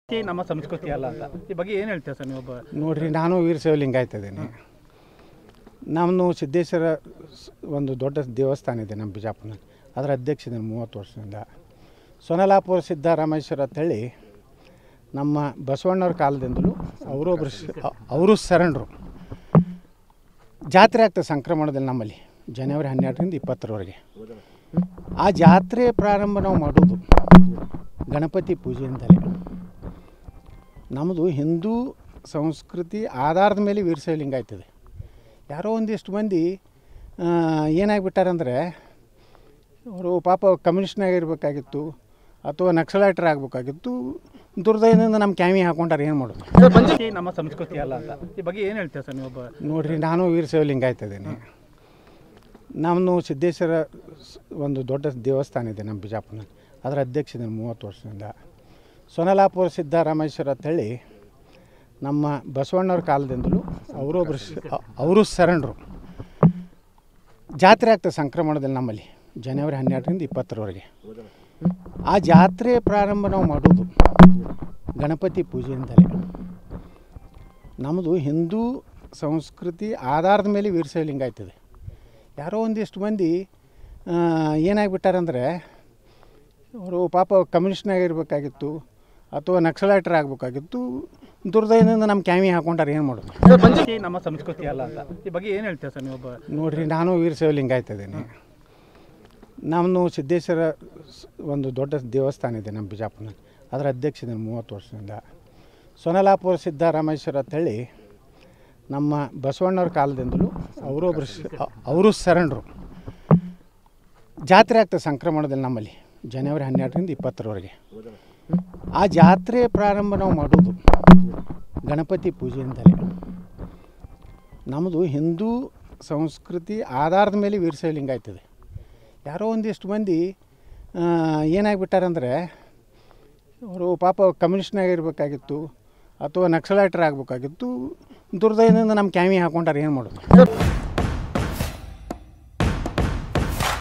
ಈ ನಮ್ಮ ಸಂಸ್ಕೃತಿ ಅಲ್ಲ ಅಂತ ಈ ಬಗ್ಗೆ ಏನು ಹೇಳ್ತೀರಾ ಸರ್ ನೀವೊಬ್ಬ ನೋಡ್ರಿ ನಾನು ವೀರಶೈವ ಲಿಂಗಾಯತ ಇದ್ದೀನಿ ನಮ್ಮ ಸಿದ್ದೇಶ್ವರ ಸ್- ಒಂದು ದೊಡ್ಡ ದೇವಸ್ಥಾನ ಇದೆ ನಮ್ಮ ಬಿಜಾಪುರನಲ್ಲಿ ಅದರ ಅಧ್ಯಕ್ಷ ಇದ್ದೀನಿ ಮೂವತ್ತು ವರ್ಷದಿಂದ ಸೊನಲಾಪುರ ಸಿದ್ದರಾಮೇಶ್ವರ ಅಂತೇಳಿ ನಮ್ಮ ಬಸವಣ್ಣವ್ರ ಕಾಲದಿಂದಲೂ ಅವರೊಬ್ಬರು ಅವರು ಶರಣರು ಜಾತ್ರೆ ಆಗ್ತದೆ ಸಂಕ್ರಮಣದಲ್ಲಿ ನಮ್ಮಲ್ಲಿ ಜನವರಿ ಹನ್ನೆರಡರಿಂದ ಇಪ್ಪತ್ತರವರೆಗೆ ಆ ಜಾತ್ರೆ ಪ್ರಾರಂಭ ನಾವು ಮಾಡೋದು ಗಣಪತಿ ಪೂಜೆಯಿಂದಲೇ ನಮ್ಮದು ಹಿಂದೂ ಸಂಸ್ಕೃತಿ ಆಧಾರದ ಮೇಲೆ ವೀರಶೈವ ಲಿಂಗಾಯ್ತದೆ ಯಾರೋ ಒಂದಿಷ್ಟು ಮಂದಿ ಆ, ಏನಾಗ್ಬಿಟ್ಟಾರಂದರೆ ಅವರು ಪಾಪ ಕಮ್ಯುನಿಸ್ಟ್ನಾಗ ಇರಬೇಕಾಗಿತ್ತು ಅಥವಾ ನಕ್ಸಲೈಟರ್ ಆಗಬೇಕಾಗಿತ್ತು ದುರ್ದಯದಿಂದ ನಮ್ಮ ಕ್ಯಾಮಿ ಹಾಕೊಂಡಾರ ಏನು ಮಾಡೋದು ಈ ನಮ್ಮ ಸಂಸ್ಕೃತಿ ಅಲ್ಲ ಅಂತ ಈ ಬಗ್ಗೆ ಏನು ಹೇಳ್ತೀರಾ ಸರ್ ನೀವೊಬ್ಬ ನೋಡ್ರಿ ನಾನು ವೀರಶೈವ ಲಿಂಗಾಯತ ಇದ್ದೀನಿ ನಮ್ಮ ಸಿದ್ದೇಶ್ವರ ಸ್- ಒಂದು ದೊಡ್ಡ ದೇವಸ್ಥಾನ ಇದೆ ನಮ್ಮ ಬಿಜಾಪುರನಲ್ಲಿ ಅದರ ಅಧ್ಯಕ್ಷ ಇದ್ದೀನಿ ಮೂವತ್ತು ವರ್ಷದಿಂದ ಸೊನಲಾಪುರ ಸಿದ್ದರಾಮೇಶ್ವರ ಅಂತೇಳಿ ನಮ್ಮ ಬಸವಣ್ಣವ್ರ ಕಾಲದಿಂದಲೂ ಅವರೊಬ್ಬರು ಅವರು ಶರಣರು ಜಾತ್ರೆ ಆಗ್ತದೆ ಸಂಕ್ರಮಣದಲ್ಲಿ ನಮ್ಮಲ್ಲಿ ಜನವರಿ ಹನ್ನೆರಡರಿಂದ ಇಪ್ಪತ್ತರವರೆಗೆ ಆ ಜಾತ್ರೆ ಪ್ರಾರಂಭ ನಾವು ಮಾಡೋದು ಗಣಪತಿ ಪೂಜೆಯಿಂದಲೇ ನಮ್ಮದು ಹಿಂದೂ ಸಂಸ್ಕೃತಿ ಆಧಾರದ ಮೇಲೆ ವೀರಶೈವ ಲಿಂಗಾಯ್ತದೆ ಯಾರೋ ಒಂದಿಷ್ಟು ಮಂದಿ ಆ, ಏನಾಗ್ಬಿಟ್ಟಾರಂದರೆ ಅವರು ಪಾಪ ಕಮ್ಯುನಿಸ್ಟ್ನಾಗ ಇರಬೇಕಾಗಿತ್ತು ಅಥವಾ ನಕ್ಸಲೈಟರ್ ಆಗಬೇಕಾಗಿತ್ತು ದುರ್ದಯದಿಂದ ನಮ್ಮ ಕ್ಯಾಮಿ ಹಾಕೊಂಡಾರ ಏನು ಮಾಡೋದು ಈ ನಮ್ಮ ಸಂಸ್ಕೃತಿ ಅಲ್ಲ ಅಂತ ಈ ಬಗ್ಗೆ ಏನು ಹೇಳ್ತೀರಾ ಸರ್ ನೀವೊಬ್ಬ ನೋಡ್ರಿ ನಾನು ವೀರಶೈವ ಲಿಂಗಾಯತ ಇದ್ದೀನಿ ನಮ್ಮ ಸಿದ್ದೇಶ್ವರ ಸ್- ಒಂದು ದೊಡ್ಡ ದೇವಸ್ಥಾನ ಇದೆ ನಮ್ಮ ಬಿಜಾಪುರನಲ್ಲಿ ಅದರ ಅಧ್ಯಕ್ಷ ಇದ್ದೀನಿ ಮೂವತ್ತು ವರ್ಷದಿಂದ ಸೊನಲಾಪುರ ಸಿದ್ದರಾಮೇಶ್ವರ ಅಂತೇಳಿ ನಮ್ಮ ಬಸವಣ್ಣವ್ರ ಕಾಲದಿಂದಲೂ ಅವರೊಬ್ಬರು ಅವರು ಶರಣರು ಜಾತ್ರೆ ಆಗ್ತದೆ ಸಂಕ್ರಮಣದಲ್ಲಿ ನಮ್ಮಲ್ಲಿ ಜನವರಿ ಹನ್ನೆರಡರಿಂದ ಇಪ್ಪತ್ತರವರೆಗೆ ಆ ಜಾತ್ರೆ ಪ್ರಾರಂಭ ನಾವು ಮಾಡೋದು ಗಣಪತಿ ಪೂಜೆಯಿಂದಲೇ ನಮ್ಮದು ಹಿಂದೂ ಸಂಸ್ಕೃತಿ ಆಧಾರದ ಮೇಲೆ ವೀರಶೈವ ಲಿಂಗಾಯ್ತದೆ ಯಾರೋ ಒಂದಿಷ್ಟು ಮಂದಿ ಆ, ಏನಾಗ್ಬಿಟ್ಟಾರಂದರೆ ಅವರು ಪಾಪ ಕಮ್ಯುನಿಸ್ಟ್ನಾಗ ಇರಬೇಕಾಗಿತ್ತು ಅಥವಾ ನಕ್ಸಲೈಟರ್ ಆಗಬೇಕಾಗಿತ್ತು ದುರ್ದಯದಿಂದ ನಮ್ಮ ಕ್ಯಾಮಿ ಹಾಕೊಂಡಾರ ಏನು ಮಾಡೋದು